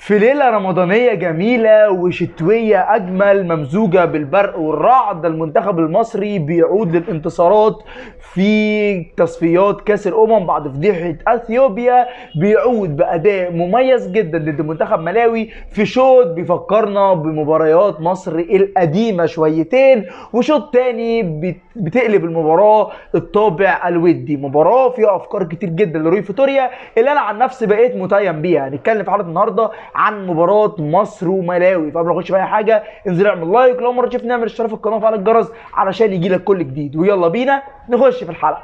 في ليلة رمضانية جميلة وشتوية أجمل ممزوجة بالبرق والرعد المنتخب المصري بيعود للانتصارات في تصفيات كأس الأمم بعد فضيحة أثيوبيا بيعود بأداء مميز جدا ضد منتخب ملاوي في شوط بيفكرنا بمباريات مصر القديمة شويتين وشوط تاني بت- بتقلب المباراة الطابع الودي مباراة فيها أفكار كتير جدا لروي فيتوريا اللي أنا عن نفسي بقيت متيم بيها هنتكلم في حلقة النهاردة عن مباراة مصر وملاوي فقبل ما نخش في أي حاجة انزل اعمل لايك لو مرة تشوف نعمل اشتراك في القناة وفعل الجرس علشان يجيلك كل جديد ويلا بينا نخش في الحلقة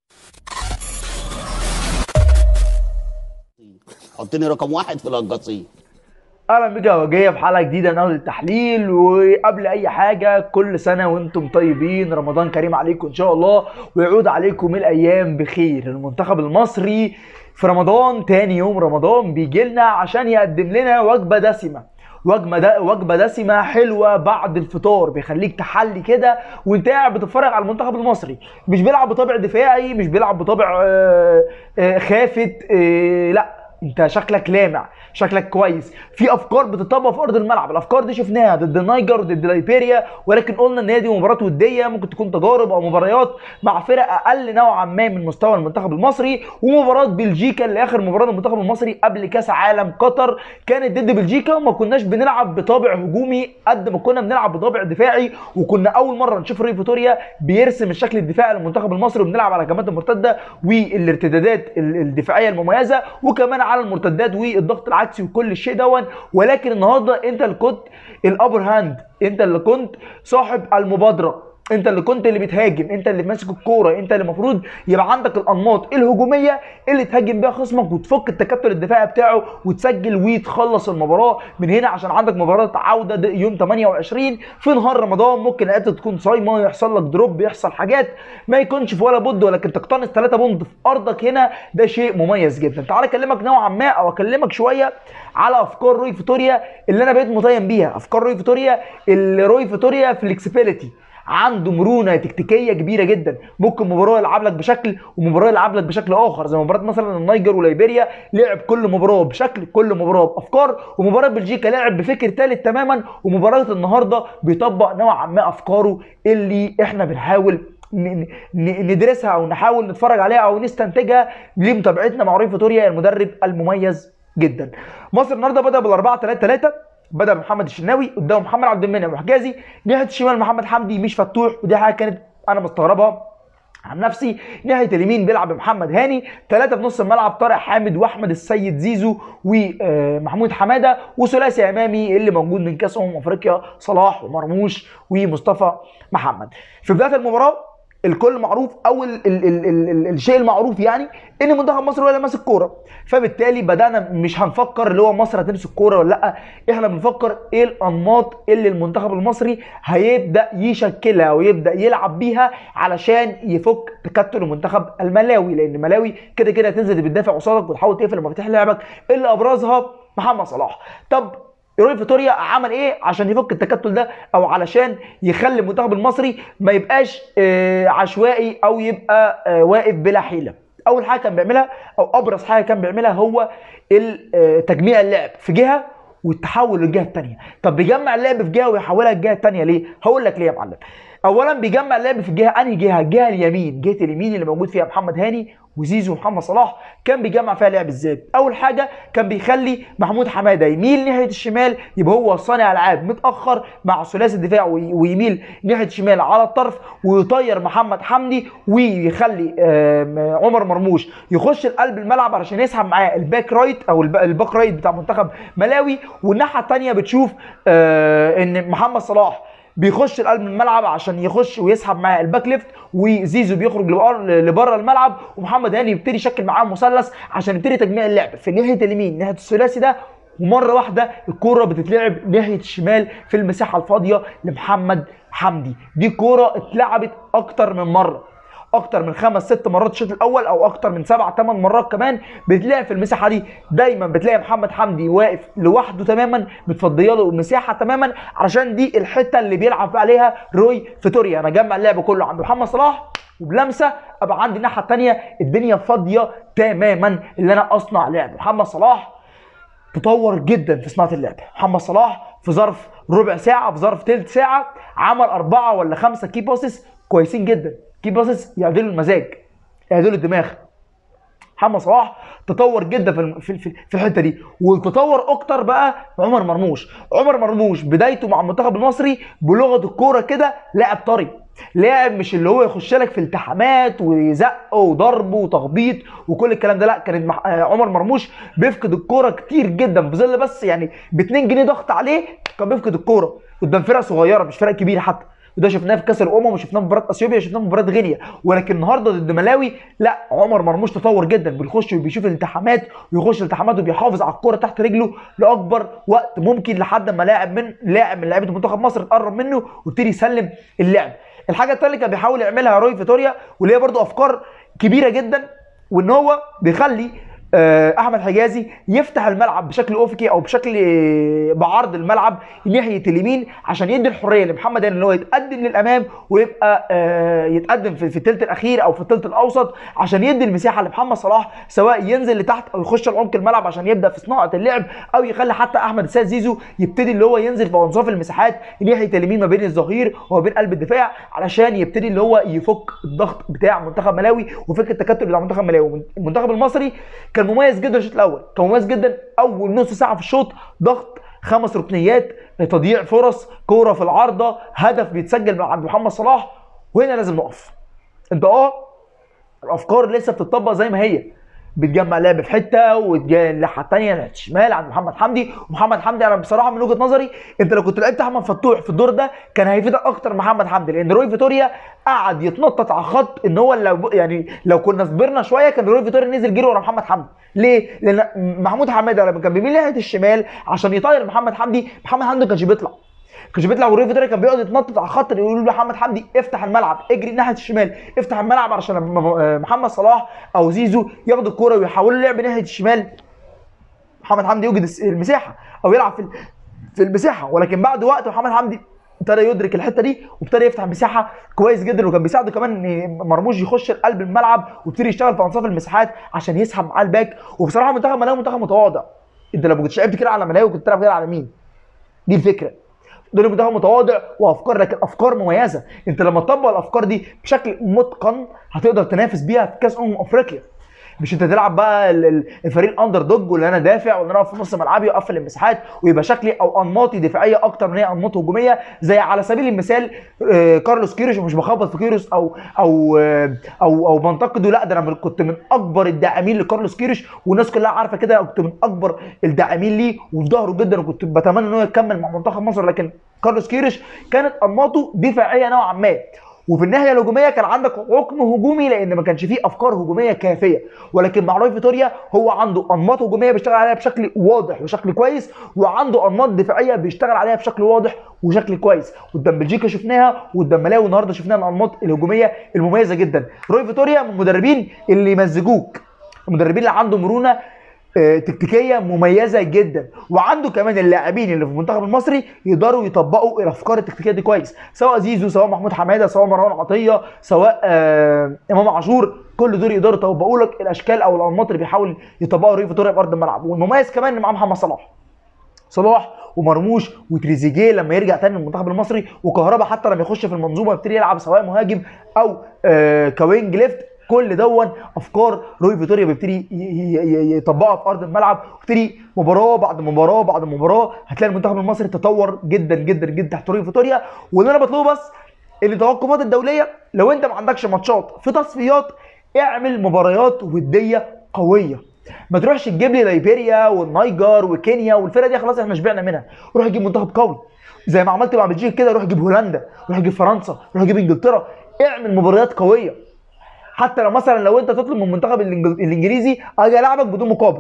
حطني رقم واحد في القصيم اهلا بيك يا وجيه في حلقه جديده من اول التحليل وقبل اي حاجه كل سنه وانتم طيبين رمضان كريم عليكم ان شاء الله ويعود عليكم الايام بخير المنتخب المصري في رمضان تاني يوم رمضان بيجي لنا عشان يقدم لنا وجبه دسمه وجبه دا وجبه دسمه حلوه بعد الفطار بيخليك تحلي كده وانت قاعد بتتفرج على المنتخب المصري مش بيلعب بطابع دفاعي مش بيلعب بطابع آه، آه، خافت آه، لا انت شكلك لامع شكلك كويس في افكار بتطبق في ارض الملعب الافكار دي شفناها ضد النيجر وضد ليبيريا ولكن قلنا ان هي دي مباراه وديه ممكن تكون تجارب او مباريات مع فرق اقل نوعا ما من مستوى المنتخب المصري ومباراه بلجيكا اللي اخر مباراه للمنتخب المصري قبل كاس عالم قطر كانت ضد بلجيكا وما كناش بنلعب بطابع هجومي قد ما كنا بنلعب بطابع دفاعي وكنا اول مره نشوف روي فيتوريا بيرسم الشكل الدفاعي للمنتخب المصري وبنلعب على الهجمات المرتده والارتدادات ال- الدفاعيه المميزه وكمان على المرتدات والضغط العكسي وكل شيء دون ولكن النهارده انت اللي كنت الابر هاند انت اللي كنت صاحب المبادره انت اللي كنت اللي بتهاجم انت اللي ماسك الكوره انت اللي المفروض يبقى عندك الانماط الهجوميه اللي تهاجم بيها خصمك وتفك التكتل الدفاعي بتاعه وتسجل وتخلص المباراه من هنا عشان عندك مباراه عوده د- يوم 28 في نهار رمضان ممكن لعيبتك تكون صايمه يحصل لك دروب يحصل حاجات ما يكونش في ولا بد ولكن تقتنص 3 بونت في ارضك هنا ده شيء مميز جدا تعال اكلمك نوعا ما او اكلمك شويه على افكار روي فيتوريا اللي انا بقيت متيم بيها افكار روي فيتوريا اللي روي فيتوريا فليكسبيليتي عنده مرونه تكتيكيه كبيره جدا ممكن مباراه يلعب لك بشكل ومباراه يلعب لك بشكل اخر زي مباراه مثلا النيجر وليبيريا لعب كل مباراه بشكل كل مباراه بافكار ومباراه بلجيكا لعب بفكر ثالث تماما ومباراه النهارده بيطبق نوعا ما افكاره اللي احنا بنحاول ن- ن- ندرسها او نحاول نتفرج عليها او نستنتجها لمتابعتنا مع روي فيتوريا المدرب المميز جدا مصر النهارده بدا بالاربعه 3 3 بدا بمحمد الشناوي قدام محمد عبد المنعم وحجازي ناحيه الشمال محمد حمدي مش فتوح ودي حاجه كانت انا مستغربها عن نفسي ناحيه اليمين بيلعب محمد هاني ثلاثه في نص الملعب طارق حامد واحمد السيد زيزو ومحمود حماده وثلاثي امامي اللي موجود من كاس امم افريقيا صلاح ومرموش ومصطفى محمد في بدايه المباراه الكل معروف او ال ال ال ال ال الشيء المعروف يعني ان منتخب مصر هو اللي ماسك كوره فبالتالي بدانا مش هنفكر اللي هو مصر هتمسك كوره ولا لا احنا بنفكر ايه الانماط اللي المنتخب المصري هيبدا يشكلها ويبدا يلعب بيها علشان يفك تكتل المنتخب الملاوي لان ملاوي كده كده هتنزل بتدافع قصادك وتحاول تقفل مفاتيح لعبك اللي ابرزها محمد صلاح طب روي فيتوريا عمل ايه عشان يفك التكتل ده او علشان يخلي المنتخب المصري ما يبقاش آه، عشوائي او يبقى آه، واقف بلا حيله اول حاجه كان بيعملها او ابرز حاجه كان بيعملها هو ال- آه، تجميع اللعب في جهه والتحول للجهه الثانيه طب بيجمع اللعب في جهه ويحولها للجهه الثانيه ليه هقول لك ليه يا معلم اولا بيجمع اللعب في الجهه انهي جهه الجهه اليمين جهه اليمين اللي موجود فيها محمد هاني وزيزو ومحمد صلاح كان بيجمع فيها لعب ازاي اول حاجه كان بيخلي محمود حماده يميل ناحيه الشمال يبقى هو صانع العاب متاخر مع ثلاثي الدفاع وي- ويميل ناحيه الشمال على الطرف ويطير محمد حمدي ويخلي آم، عمر مرموش يخش لقلب الملعب علشان يسحب معاه الباك رايت او الب- الباك رايت بتاع منتخب ملاوي والناحيه الثانيه بتشوف آه، ان محمد صلاح بيخش لقلب الملعب عشان يخش ويسحب معاه الباك ليفت وزيزو بيخرج لبر- لبره الملعب ومحمد هاني يبتدي يشكل معاه مثلث عشان يبتدي تجميع اللعب في ناحيه اليمين ناحيه الثلاثي ده ومره واحده الكوره بتتلعب ناحيه الشمال في المساحه الفاضيه لمحمد حمدي دي كوره اتلعبت اكتر من مره اكتر من خمس ست مرات الشوط الاول او اكتر من سبع ثمان مرات كمان بتلاقي في المساحه دي دايما بتلاقي محمد حمدي واقف لوحده تماما متفضيه له المساحه تماما علشان دي الحته اللي بيلعب عليها روي فيتوريا انا جمع اللعب كله عند محمد صلاح وبلمسه ابقى عندي الناحيه الثانيه الدنيا فاضيه تماما اللي انا اصنع لعب محمد صلاح تطور جدا في صناعه اللعب محمد صلاح في ظرف ربع ساعه في ظرف ثلث ساعه عمل اربعه ولا خمسه كي باسس كويسين جدا كي باسس يعدلوا المزاج يعدلوا الدماغ محمد صلاح تطور جدا في الم- في في- في الحته دي والتطور اكتر بقى في عمر مرموش عمر مرموش بدايته مع المنتخب المصري بلغه الكوره كده لاعب طري لاعب مش اللي هو يخش لك في التحامات وزق وضرب وتخبيط وكل الكلام ده لا كان مح- آه، عمر مرموش بيفقد الكوره كتير جدا في ظل بس يعني ب 2 جنيه ضغط عليه كان بيفقد الكوره قدام فرق صغيره مش فرق كبيره حتى وده شفناه في كاس الامم وشفناه في مباراه اثيوبيا وشفناه في مباراه غينيا ولكن النهارده ضد ملاوي لا عمر مرموش تطور جدا بيخش وبيشوف الالتحامات ويخش الالتحامات وبيحافظ على الكوره تحت رجله لاكبر وقت ممكن لحد ما لاعب من لاعب من لعيبه منتخب مصر تقرب منه ويبتدي يسلم اللعب الحاجه الثانيه اللي كان بيحاول يعملها روي فيتوريا واللي هي برضو افكار كبيره جدا وان هو بيخلي آه، احمد حجازي يفتح الملعب بشكل افقي او بشكل آه، بعرض الملعب ناحيه اليمين عشان يدي الحريه لمحمد هاني ان هو يتقدم للامام ويبقى آه، يتقدم في في الثلث الاخير او في الثلث الاوسط عشان يدي المساحه لمحمد صلاح سواء ينزل لتحت او يخش لعمق الملعب عشان يبدا في صناعه اللعب او يخلي حتى احمد السيد زيزو يبتدي اللي هو ينزل في انصاف المساحات ناحيه اليمين ما بين الظهير وما بين قلب الدفاع علشان يبتدي اللي هو يفك الضغط بتاع منتخب ملاوي وفك التكتل بتاع منتخب ملاوي المنتخب المصري كان مميز جدا الشوط الاول كان مميز جدا اول نص ساعه في الشوط ضغط خمس ركنيات تضييع فرص كوره في العارضه هدف بيتسجل من عند محمد صلاح وهنا لازم نقف انت اه الافكار لسه بتطبق زي ما هي بتجمع لعب في حته وتجي الناحيه الثانيه ناحيه الشمال عند محمد حمدي ومحمد حمدي انا بصراحه من وجهه نظري انت لو كنت لعبت احمد فتوح في الدور ده كان هيفيدك اكتر محمد حمدي لان روي فيتوريا قعد يتنطط على الخط ان هو لو يعني لو كنا صبرنا شويه كان روي فيتوريا نزل جري ورا محمد حمدي ليه؟ لان محمود حماده لما كان بيميل ناحيه الشمال عشان يطير محمد حمدي محمد حمدي ما كانش بيطلع كانش بيطلع وروي فيتوريا كان بيقعد يتنطط على الخط يقولوا له محمد حمدي افتح الملعب اجري ناحيه الشمال افتح الملعب عشان لما محمد صلاح او زيزو ياخدوا الكوره ويحولوا اللعب ناحيه الشمال محمد حمدي يوجد الس- المساحه او يلعب في ال- في المساحه ولكن بعد وقت محمد حمدي ابتدى يدرك الحته دي وابتدى يفتح مساحه كويس جدا وكان بيساعده كمان ان مرموش يخش لقلب الملعب ويبتدي يشتغل في انصاف المساحات عشان يسحب معاه الباك وبصراحه منتخب ملاوي منتخب متواضع انت لو ما كنتش لعبت كده على ملاوي كنت تلعب كده على مين؟ دي الفكره دول منتخب متواضع وافكار لكن افكار مميزه انت لما تطبق الافكار دي بشكل متقن هتقدر تنافس بيها في كاس امم افريقيا مش انت تلعب بقى ال- ال- الفريق الاندر دوج واللي انا دافع واللي انا اقف في نص ملعبي واقفل المساحات ويبقى شكلي او انماطي دفاعيه اكتر من هي انماط هجوميه زي على سبيل المثال آه، كارلوس كيروش ومش بخبط في كيروش او او آه، او او بنتقده لا ده انا من- كنت من اكبر الداعمين لكارلوس كيروش والناس كلها عارفه كده كنت من اكبر الداعمين ليه وفي ظهره جدا وكنت بتمنى ان هو يكمل مع منتخب مصر لكن كارلوس كيروش كانت انماطه دفاعيه نوعا ما وفي الناحيه الهجوميه كان عندك ركن هجومي لان ما كانش فيه افكار هجوميه كافيه ولكن مع روي فيتوريا هو عنده انماط هجوميه بيشتغل عليها بشكل واضح وشكل كويس وعنده انماط دفاعيه بيشتغل عليها بشكل واضح وشكل كويس قدام بلجيكا شفناها وقدام ملاوي النهارده شفناها الانماط الهجوميه المميزه جدا روي فيتوريا من المدربين اللي يمزجوك المدربين اللي عندهم مرونه آه، تكتيكيه مميزه جدا وعنده كمان اللاعبين اللي في المنتخب المصري يقدروا يطبقوا الافكار التكتيكيه دي كويس سواء زيزو سواء محمود حماده سواء مروان عطيه سواء آه امام عاشور كل دول يقدروا يطبقوا لك الاشكال او الانماط اللي بيحاول يطبقها ريف فيتوريا في ارض الملعب والمميز كمان ان معاه محمد صلاح صلاح ومرموش وتريزيجيه لما يرجع تاني للمنتخب المصري وكهربا حتى لما يخش في المنظومه يبتدي يلعب سواء مهاجم او آه كوينج ليفت كل دون افكار روي فيتوريا بيبتدي ي- ي- ي- يطبقها في ارض الملعب ويبتدي مباراه بعد مباراه بعد مباراه هتلاقي المنتخب المصري تطور جدا جدا جدا تحت روي فيتوريا واللي انا بطلبه بس ان التوقفات الدوليه لو انت ما عندكش ماتشات في تصفيات اعمل مباريات وديه قويه ما تروحش تجيب لي ليبيريا والنيجر وكينيا والفرقه دي خلاص احنا شبعنا منها روح جيب منتخب قوي زي ما عملت مع بلجيكا كده روح جيب هولندا روح جيب فرنسا روح جيب انجلترا اعمل مباريات قويه حتى لو مثلا لو انت تطلب من المنتخب الإنجل- الانجليزي اجي العبك بدون مقابل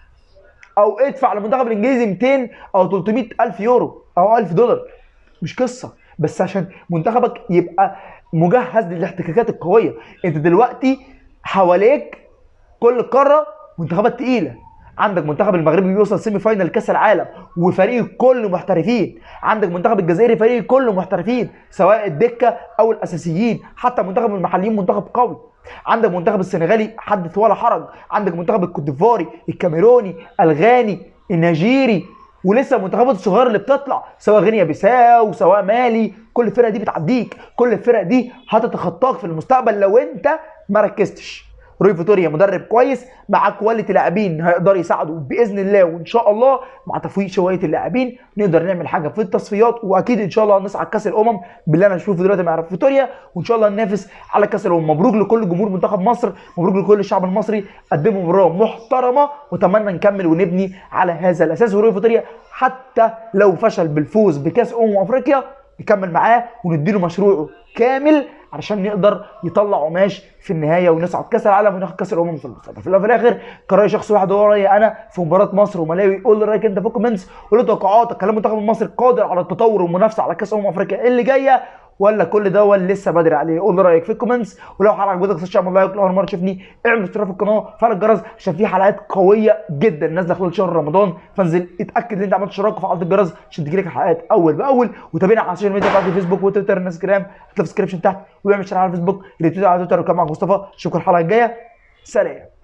او ادفع للمنتخب الانجليزي 200 او 300 الف يورو او 1000 دولار مش قصه بس عشان منتخبك يبقى مجهز للاحتكاكات القويه انت دلوقتي حواليك كل القاره منتخبات تقيله عندك منتخب المغربي بيوصل سيمي فاينل كاس العالم وفريق كله محترفين عندك منتخب الجزائري فريق كله محترفين سواء الدكه او الاساسيين حتى منتخب المحليين منتخب قوي عندك منتخب السنغالي حدث ولا حرج عندك منتخب الكوت ديفواري الكاميروني الغاني النيجيري ولسه المنتخبات الصغيره اللي بتطلع سواء غينيا بيساو سواء مالي كل الفرق دي بتعديك كل الفرق دي هتتخطاك في المستقبل لو انت ما ركزتش روي فيتوريا مدرب كويس مع كواليتي لاعبين هيقدر يساعدوا باذن الله وان شاء الله مع تفويض شويه اللاعبين نقدر نعمل حاجه في التصفيات واكيد ان شاء الله نصعد كاس الامم باللي انا بشوفه دلوقتي مع فيتوريا وان شاء الله ننافس على كاس الامم مبروك لكل جمهور منتخب مصر مبروك لكل الشعب المصري قدموا مباراه محترمه واتمنى نكمل ونبني على هذا الاساس وروي فيتوريا حتى لو فشل بالفوز بكاس امم افريقيا نكمل معاه ونديله مشروعه كامل علشان نقدر يطلع قماش في النهايه ونصعد كاس العالم وناخد كاس الامم في المستقبل في الأول وفي الاخر كراي شخص واحد هو رايي انا في مباراه مصر وملاوي قول لي رايك انت في الكومنتس قول لي توقعاتك كلام المنتخب المصري قادر على التطور والمنافسه على كاس امم افريقيا اللي جايه ولا كل ده لسه بدري عليه قول لي رايك في الكومنتس ولو حلقه عجبتك تخش اعمل لايك لو اول مره تشوفني اعمل اشتراك في القناه وفعل الجرس عشان في حلقات قويه جدا نازله خلال شهر رمضان فانزل اتاكد ان انت عملت اشتراك وفعلت الجرس عشان تجيلك الحلقات اول باول وتابعنا على السوشيال ميديا بتاعتي فيسبوك وتويتر انستجرام هتلاقي في الديسكربشن تحت واعمل شير على الفيسبوك ريتويت على تويتر وكمان مع مصطفى اشوفكم الحلقه الجايه سلام